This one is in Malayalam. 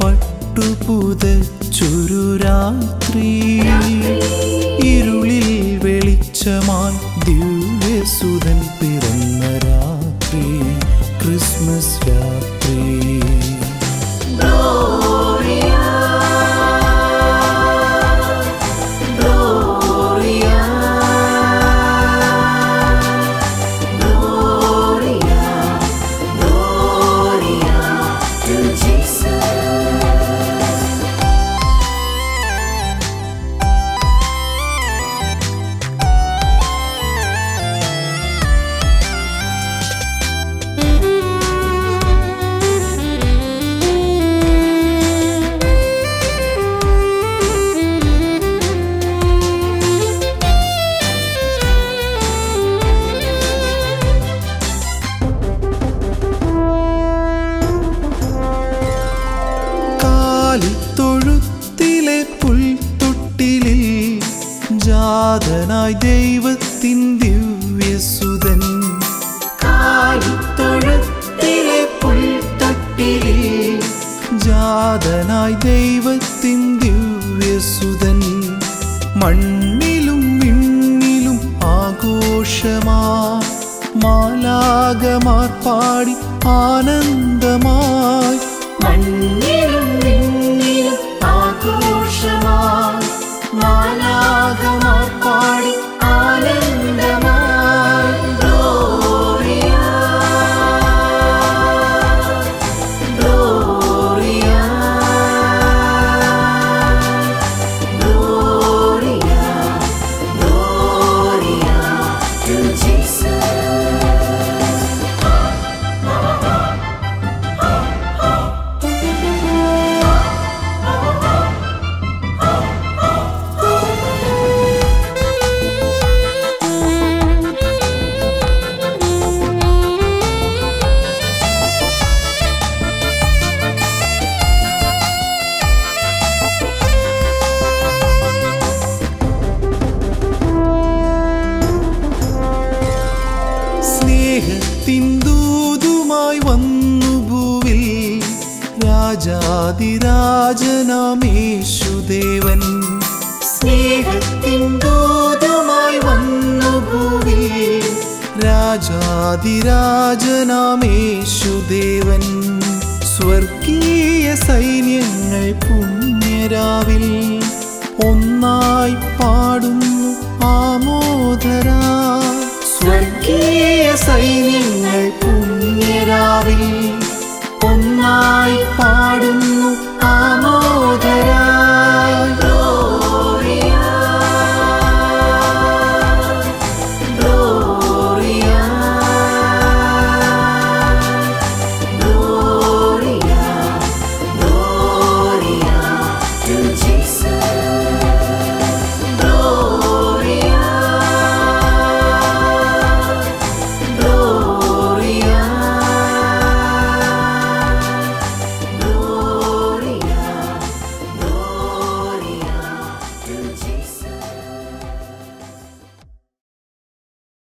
പട്ടുപുതച്ചൊരു രാത്രി ഇരുളിൽ വെളിച്ചമായി ദിവ്യസുതൻ പിറന്ന രാത്രി ക്രിസ്മസ് രാത്രി കാലിത്തൊഴുത്തിലെ പുൽത്തൊട്ടിലിൽ ജാതനായി ദൈവത്തിൻ ദിവ്യസുതൻ കാലിത്തൊഴുത്തിലെ പുൽത്തൊട്ടിലിൽ ജാതനായി ദൈവത്തിൻ ദിവ്യസുതൻ മണ്ണിലും വിണ്ണിലും ആഘോഷമാ മാലാകമാർ പാടി ആനന്ദമായി മണ്ണിലും വിണ്ണിലും ആഘോഷമായി മാലാകമാർ പാടി ആനന്ദമായി gloria gloria gloria gloria to Jesus സ്നേഹത്തിൻ ദൂതുമായി വന്നു ഭൂവിൽ രാജാതിരാജനാമേശുദേവൻ സ്നേഹത്തിൻ ദൂതുമായി വന്നു ഭൂവിൽ രാജാതിരാജനാമേശുദേവൻ സ്വർഗീയ സൈന്യങ്ങൾ പുണ്യരാവിൽ